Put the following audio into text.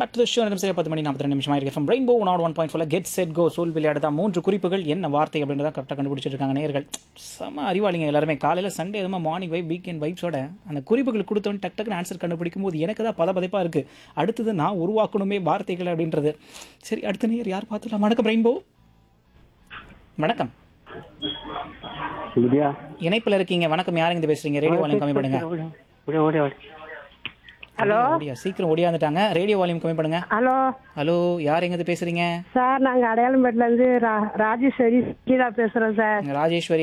but the show நேரம் சரியா பத்து மணி நாற்பத்தி ரெண்டு நிமிஷம் ஆயிருக்கு ஃப்ரம் ரெயின்போ நாட் one point four get set go சோல் விளையாடுதா மூன்று குறிப்புகள் என்ன வார்த்தை அப்படின்றத கரெக்டாக கண்டுபிடிச்சிட்டு இருக்காங்க நேர்கள் செம அறிவாளிங்க எல்லாருமே காலையில் சண்டே எதுவும் மார்னிங் வைப் வீக்கெண்ட் வைப்ஸோட அந்த குறிப்புகள் கொடுத்தோன்னு டக் டக்குன்னு ஆன்சர் கண்டுபிடிக்கும் போது எனக்கு தான் பத பதைப்பாக இருக்குது அடுத்தது நான் உருவாக்கணுமே வார்த்தைகள் அப்படின்றது சரி அடுத்த நேர் யார் பார்த்துலாம் வணக்கம் ரெயின்போ வணக்கம் வித்யா இணைப்பில் இருக்கீங்க வணக்கம் யாருங்க இது பேசுறீங்க ரேடியோ வால்யூம் கம்மி பண்ணுங்க ஓடி ஓடி ஓடி ஹலோ ஓடியா சீக்கிரம் ஓடியாந்துட்டாங்க ரேடியோ வால்யூம் கம்மி பண்ணுங்க ஹலோ ஹலோ யார் எங்க பேசுறீங்க சார் நாங்கள் அடையாளம்பேட்டிலேருந்து ரா ராஜேஸ்வரி கீதா பேசுகிறோம் சார் ராஜேஸ்வரி